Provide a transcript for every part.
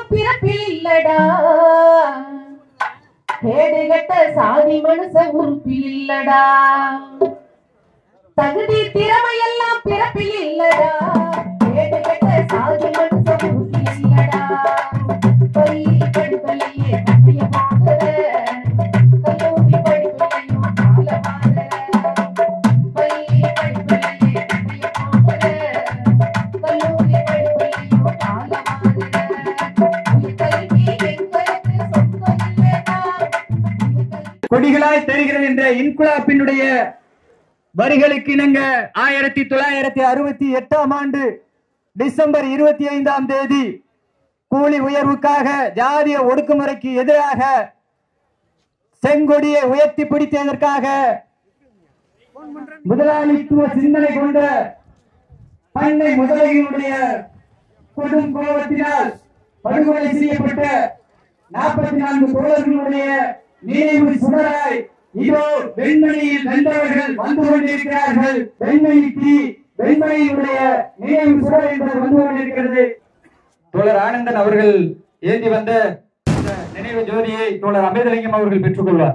பிறப்பில் இல்லடா கேடு கட்ட சாதி மனுஷ உறுப்பில் இல்லடா தகுதி திறமை எல்லாம் பிறப்பில் இல்லடா கேடு கட்ட சாதி மனுஷ உறுப்பில் இல்லடா பள்ளி படிப்பிலேயே பள்ளிய போகிற கல்லூரி படிப்பிலையும் கால மாறுற பள்ளி படிப்பிலேயே பள்ளிய போகிற கல்லூரி படிப்பிலையும் கால மாறுற உயிர் கல்வி எங்களுக்கு சொந்தம் இல்லடா உயிர் கல்வி கொடிகளாய் தெரிகிறது என்ற இன்குலாப்பினுடைய வரிகளுக்கு இணங்க ஆயிரத்தி தொள்ளாயிரத்தி அறுபத்தி எட்டாம் ஆண்டு டிசம்பர் இருபத்தி ஐந்தாம் தேதி கூலி உயர்வுக்காக ஜாதிய ஒடுக்குமுறைக்கு எதிராக செங்கொடியை உயர்த்தி பிடித்ததற்காக முதலாளித்துவ சிந்தனை கொண்ட பண்ணை முதலையினுடைய கொடும் கோபத்தினால் படுகொலை செய்யப்பட்ட நாற்பத்தி நான்கு தோழர்களுடைய நினைவு சுடராய் இதோ வெண்மணியில் வென்றவர்கள் வந்து கொண்டிருக்கிறார்கள் வெண்மணி தீ வெண்மணியினுடைய நினைவு சுடர் என்பது வந்து கொண்டிருக்கிறது தோழர் ஆனந்தன் அவர்கள் ஏந்தி வந்த இந்த நினைவு ஜோதியை தோழர் அமிர்தலிங்கம் அவர்கள் பெற்றுக்கொள்வார்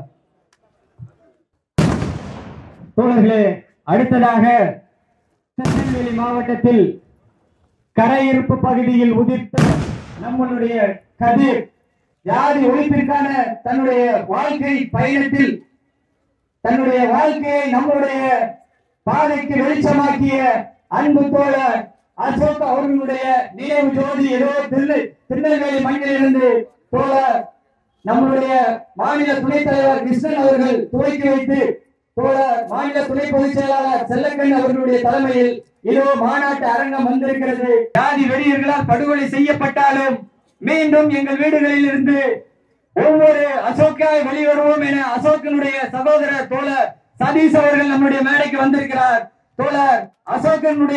தோழர்களே அடுத்ததாக திருநெல்வேலி மாவட்டத்தில் கரையிருப்பு பகுதியில் உதிர்த்த நம்மளுடைய கதிர் ஜாதி ஒழிப்பிற்கான தன்னுடைய வாழ்க்கை பயணத்தில் தன்னுடைய வாழ்க்கையை நம்முடைய பாதைக்கு வெளிச்சமாக்கிய அன்பு தோழர் அசோக் அவர்களுடைய நினைவு ஜோதி ஏதோ திரு திருநெல்வேலி மண்ணிலிருந்து தோழர் நம்முடைய மாநில துணைத் தலைவர் கிருஷ்ணன் அவர்கள் துவக்கி வைத்து தோழர் மாநில துணை பொதுச் செயலாளர் செல்லக்கண் அவர்களுடைய தலைமையில் இதோ மாநாட்டு அரங்கம் வந்திருக்கிறது ஜாதி வெறியர்களால் படுகொலை செய்யப்பட்டாலும் மீண்டும் எங்கள் வீடுகளில் இருந்து ஒவ்வொரு அசோக்காய் வெளிவருவோம் என அசோகனுடைய சகோதரர் தோழர் சதீஷ் அவர்கள் நம்முடைய மேடைக்கு வந்திருக்கிறார் தோழர் அசோகனுடைய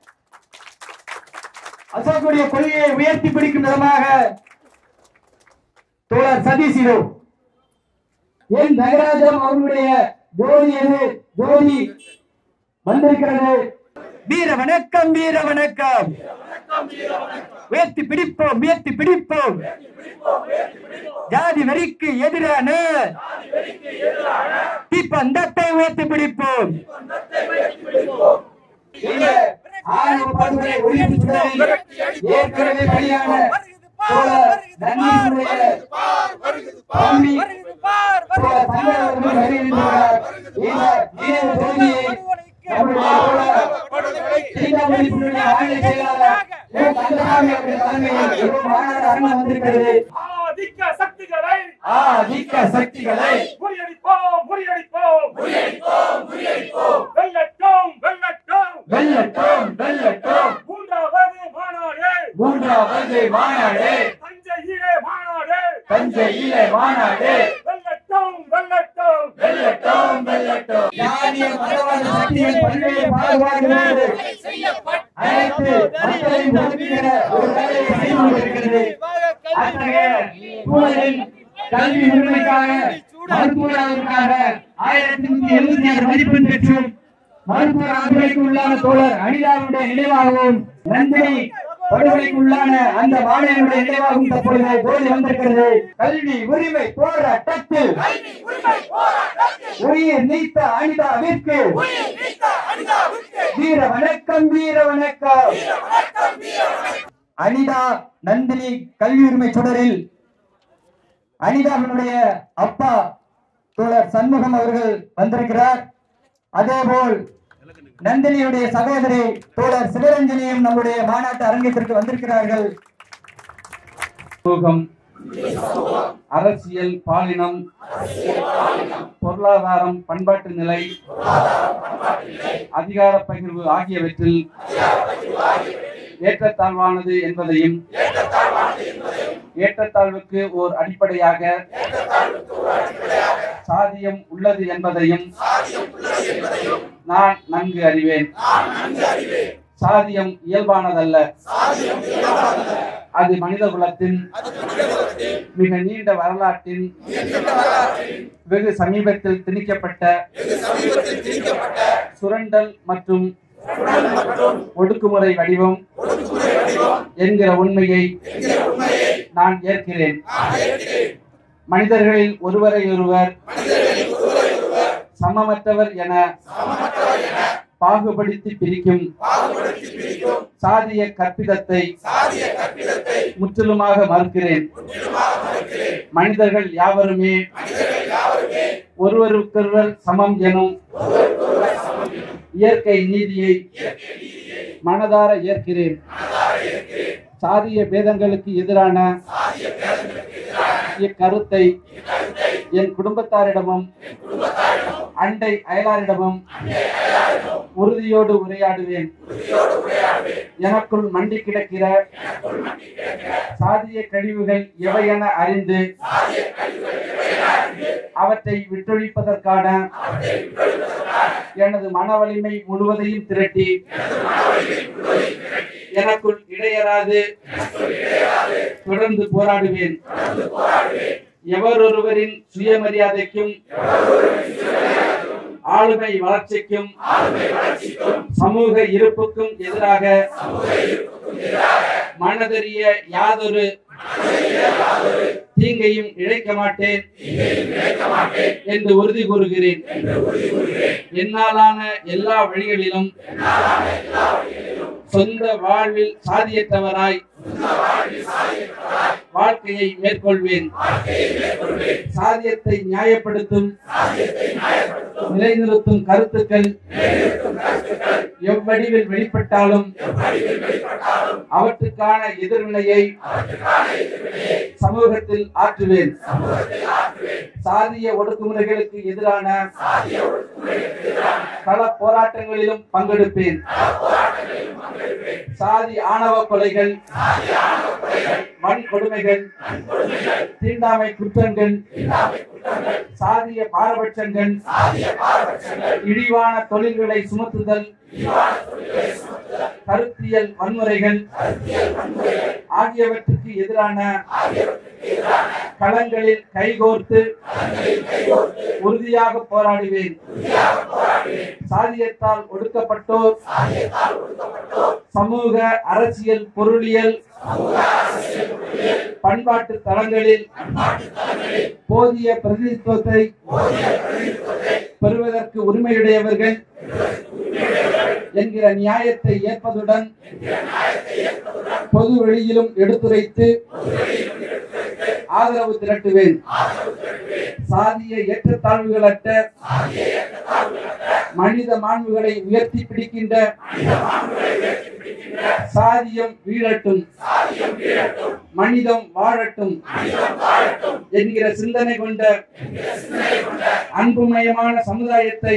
அசோக்குடைய கொள்கையை உயர்த்தி பிடிக்கும் விதமாக தோழர் சதீஷ் இதோ என் நகராஜம் அவர்களுடைய ஜோதி எது ஜோதி வந்திருக்கிறது வீர வணக்கம் வீர வணக்கம் உயர்த்தி பிடிப்போம் உயர்த்தி பிடிப்போம் ஜாதி வெறிக்கு எதிரான தீப்பந்தத்தை உயர்த்தி பிடிப்போம் இந்த ஆணவ படுகொலை ஒழிப்பு சுடரில் ஏற்கனவே பலியான தோழர் நன்னீருடைய தம்பி தோழர் சங்கர் அவர்கள் வருகின்றார். இந்த நினைவு ஜோதியை நம்முடைய தோழர் சீதாமணியினுடைய மாநில செயலாளர் ஓ. கந்தசாமி அவர்கள் தலைமையில் ஒரு மாநாடு அரங்கம் வந்திருக்கிறது ஆதிக்க சக்திகளை ஆதிக்க சக்திகளை முறியடிப்போம் முறியடிப்போம் முறியடிப்போம் முறியடிப்போம் வெல்லட்டும் வெல்லட்டும் வெல்லட்டும் வெல்லட்டும் மூன்றாவது மாநாடு மூன்றாவது மாநாடு தஞ்சையிலே மாநாடு தஞ்சையில மாநாடு வெல்லட்டும் வெல்லட்டும் வெல்லட்டும் வெல்லட்டும் ஜாதிய மதவாத சக்திகள் பல்வேறு பாகுபாடுகளோடு அனைத்து மக்களையும் ஒதுக்குகிற ஒரு வேலையை செய்து கொண்டிருக்கிறது அத்தகைய சூழலில் கல்வி உரிமைக்காக மருத்துவராக ஆயிரத்தி நூத்தி எழுபத்தி ஆறு மதிப்பெண் பெற்றும் மருத்துவர் ஆண்டுகளுக்கு உள்ளான தோழர் அனிதாவுடைய நினைவாகவும் நந்தினி படுகொலைக்கு உள்ளான அந்த மாணவனுடைய நினைவாகவும் தற்பொழுது ஜோதி வந்திருக்கிறது கல்வி உரிமை போராட்டத்தில் உயிர் நீத்த அனிதாவிற்கு வீர வணக்கம் வீர வணக்கம் அனிதா நந்தினி கல்வி உரிமை சுடரில் அனிதாவினுடைய அப்பா தோழர் சண்முகம் அவர்கள் வந்திருக்கிறார் அதேபோல் நந்தினியுடைய சகோதரி தோழர் சிவரஞ்சனியும் நம்முடைய மாநாட்டு அரங்கத்திற்கு வந்திருக்கிறார்கள் சமூகம் அரசியல் பாலினம் பொருளாதாரம் பண்பாட்டு நிலை அதிகார பகிர்வு ஆகியவற்றில் ஏற்றத்தாழ்வானது என்பதையும் ஏற்றத்தாழ்வுக்கு ஓர் அடிப்படையாக சாதியம் உள்ளது என்பதையும் நான் நன்கு அறிவேன் சாதியம் இயல்பானதல்ல அது மனித குலத்தின் மிக நீண்ட வரலாற்றின் வெகு சமீபத்தில் திணிக்கப்பட்ட சுரண்டல் மற்றும் ஒடுக்குமுறை வடிவம் என்கிற உண்மையை நான் ஏற்கிறேன் மனிதர்களில் ஒருவரை ஒருவர் சமமற்றவர் என பாகுபடுத்தி பிரிக்கும் சாதிய கற்பிதத்தை முற்றிலுமாக மறுக்கிறேன் மனிதர்கள் யாவருமே ஒருவருக்கொருவர் சமம் எனும் இயற்கை நீதியை மனதார ஏற்கிறேன் சாதிய பேதங்களுக்கு எதிரான இக்கருத்தை என் குடும்பத்தாரிடமும் அண்டை அயலாரிடமும் உறுதியோடு உரையாடுவேன் எனக்குள் மண்டி கிடக்கிற சாதிய கழிவுகள் எவையென அறிந்து அவற்றை விட்டொழிப்பதற்கான எனது மன வலிமை முழுவதையும் திரட்டி எனக்குள் இடையராது தொடர்ந்து போராடுவேன் எவரொருவரின் சுயமரியாதைக்கும் ஆளுமை வளர்ச்சிக்கும் சமூக இருப்புக்கும் எதிராக மனதறிய யாதொரு தீங்கையும் இழைக்க மாட்டேன் என்று உறுதி கூறுகிறேன் என்னாலான எல்லா வழிகளிலும் சொந்த வாழ்வில் சாதியற்றவராய் வாழ்க்கையை மேற்கொள்வேன் சாதியத்தை நியாயப்படுத்தும் நிலைநிறுத்தும் கருத்துக்கள் எவ்வடிவில் வெளிப்பட்டாலும் அவற்றுக்கான எதிர்வினையை சமூகத்தில் ஆற்றுவேன் சாதிய ஒடுக்குமுறைகளுக்கு எதிரான கள போராட்டங்களிலும் பங்கெடுப்பேன் சாதி ஆணவ கொலைகள் வன்கொடுமைகள் தீண்டாமை குற்றங்கள் சாதிய பாரபட்சங்கள் இழிவான தொழில்களை சுமத்துதல் கருத்தியல் வன்முறைகள் ஆகியவற்றுக்கு எதிரான களங்களில் கைகோர்த்து உறுதியாக போராடுவேன் சாதியத்தால் ஒடுக்கப்பட்டோர் சமூக அரசியல் பொருளியல் பண்பாட்டு தளங்களில் போதிய பிரதிநிதித்துவத்தை பெறுவதற்கு உரிமையுடையவர்கள் என்கிற நியாயத்தை ஏற்பதுடன் பொது வெளியிலும் எடுத்துரைத்து ஆதரவு திரட்டுவேன் சாதிய ஏற்றத்தாழ்வுகளற்ற மனித மாண்புகளை உயர்த்தி பிடிக்கின்ற சாதியம் வீழட்டும் மனிதம் வாழட்டும் என்கிற சிந்தனை கொண்ட அன்புமயமான சமுதாயத்தை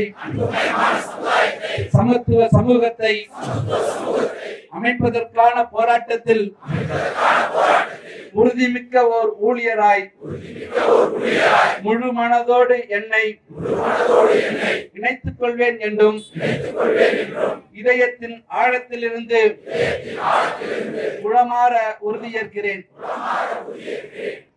சமத்துவ சமூகத்தை அமைப்பதற்கான போராட்டத்தில் உறுதிமிக்க ஓர் ஊழியராய் முழு மனதோடு என்னை இணைத்துக் கொள்வேன் என்றும் இதயத்தின் ஆழத்திலிருந்து உளமாற உறுதியேற்கிறேன்